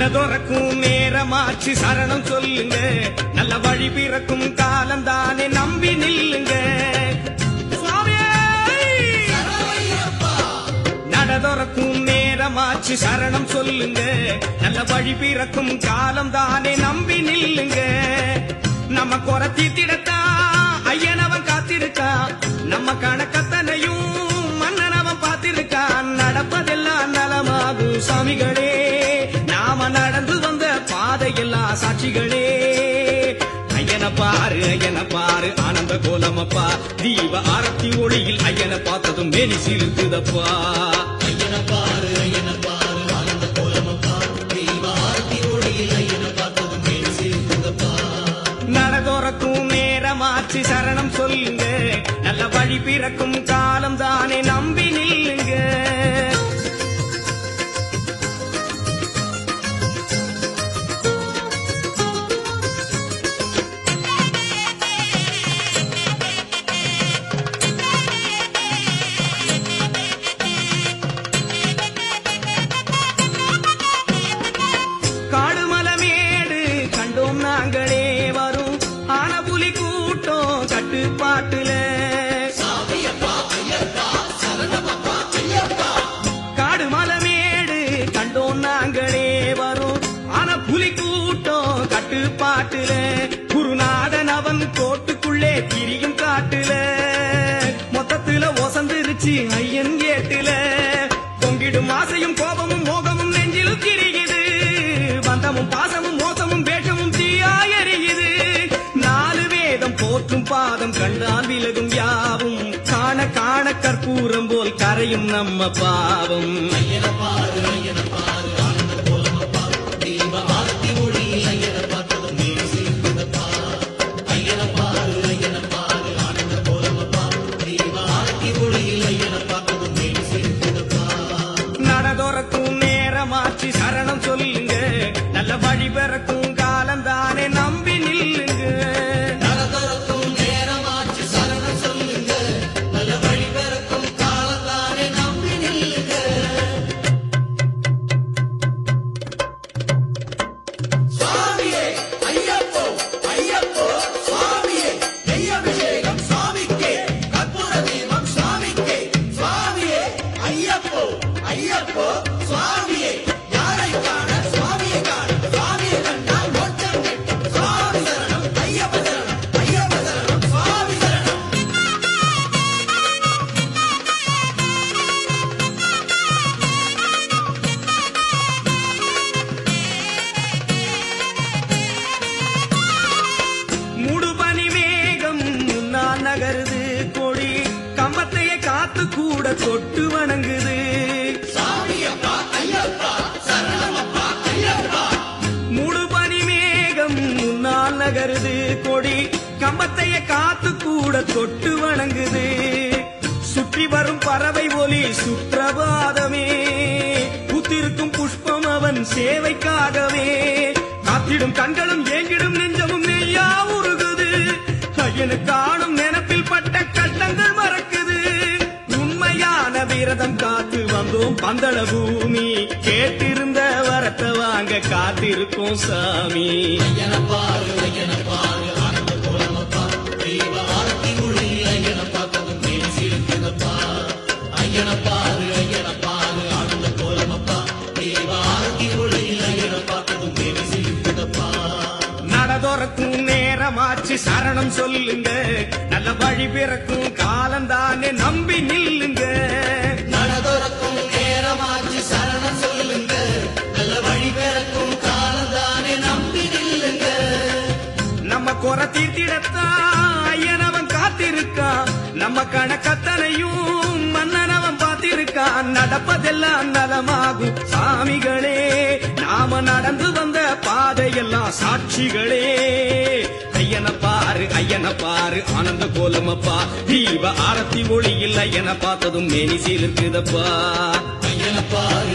நடதொறக்கும் நேரமாச்சு சரணம் சொல்லுங்க நல்ல வழி பிறக்கும் காலம் தானே நம்பி நில்லுங்க சுவாமியே! நடதொறக்கும் நேரமாச்சு சரணம் சொல்லுங்க நல்ல வழி பிறக்கும் காலம் தானே நம்பி நில்லுங்க நம்ம குறை தீர்த்திடத்தான் ஐயனவன் காத்திருக்கான் நம்ம கணக்கத்தனையும் மன்னனவன் பார்த்திருக்கான் நடப்பதெல்லாம் நலமாகும் சாமிகளே நாம நடந்து வந்த பாதையெல்லாம் சாட்சிகளே ஐயன பாரு ஐயன பாரு ஆனந்த கோலமப்பா தீப ஆரத்தி ஒளியில் ஐயனை பார்த்ததும் மேனி சிலுக்குதப்பா நடதோறக்கும் நேரமாச்சு சரணம் சொல்லுங்க நல்ல வழி பிறக்கும் காலம் தானே நம்பி நில்லுங்க காடுமலமேடு கண்டோம் நாங்களே வரும் ஆனபுலி கூட்டம் கட்டுப்பாட்டுல காடுமலமேடு கண்டோம் நாங்களே வரும் ஆன புலி கூட்டம் கட்டுப்பாட்டுல குருநாதன் அவன் கோட்டுக்குள்ளே திரியும் காட்டுல மொத்தத்துல ஒசந்துருச்சு ஐயன் ஏட்டுல பொங்கிடும் ஆசையும் கோபமும் மோகமும் நெஞ்சில் திரியுது பந்தமும் பாசமும் மோசமும் வேஷமும் தீயாயறியுது நாலு வேதம் போற்றும் பாதம் கண்டால் விலகும் யாவும் காண காண கற்பூரம் போல் கரையும் நம்ம பாவம் நடதொறக்கும் நேரமாச்சு சரணம் சொல்லுங்க நல்ல வழி பிறக்கும் காலம் தானே நம்பி நில்லுங்க முடுபனி மேகம் முன்னால் நகருது கொடி கம்பத்தையே காத்து கூட தொட்டு வணங்குது முடுபனி மேகம் முன்னால் நகருது கொடி கம்பத்தையே காத்து கூட தொட்டு வணங்குது சுற்றி வரும் பறவை ஒலி சுற்றபாதமே புத்திருக்கும் புஷ்பம் அவன் சேவைக்காகவே காத்திடும் கண்களும் ஏங்கிடும் நெஞ்சமும் மெய்யா உருகுது ஐயனு காணும் நினப்பில் பட்ட கட்டங்கள் மறக்குது உண்மையான விரதம் காத்து வந்தோம் பந்தள பூமி கேட்டிருந்த வரத்தை வாங்க காத்திருக்கோம் சாமி நடதொறக்கும் நேரமாச்சு சரணம் சொல்லுங்க நல்ல வழி பிறக்கும் காலம் தானே நம்பி நில்லுங்க நடதொறக்கும் நேரமாச்சு சரணம் சொல்லுங்க நல்ல வழி பிறக்கும் காலந்தானே நம்பி நில்லுங்க நம்ம குறை தீர்த்திடத்தான் ஐயனவன் காத்திருக்கான் நம்ம கணக்கத்தனையும் மன்னனவன் பார்த்திருக்கான் நடப்பதெல்லாம் நலமாகும் சாமிகளே நாம நடந்து வந்த பாதையெல்லாம் சாட்சிகளே ஐயன பாரு ஐயன பாரு ஆனந்த கோலமப்பா தீப ஆரத்தி ஒளியில் ஐயன பார்த்ததும் மேனி சீலிருக்குதப்பா ஐயனப்பாரு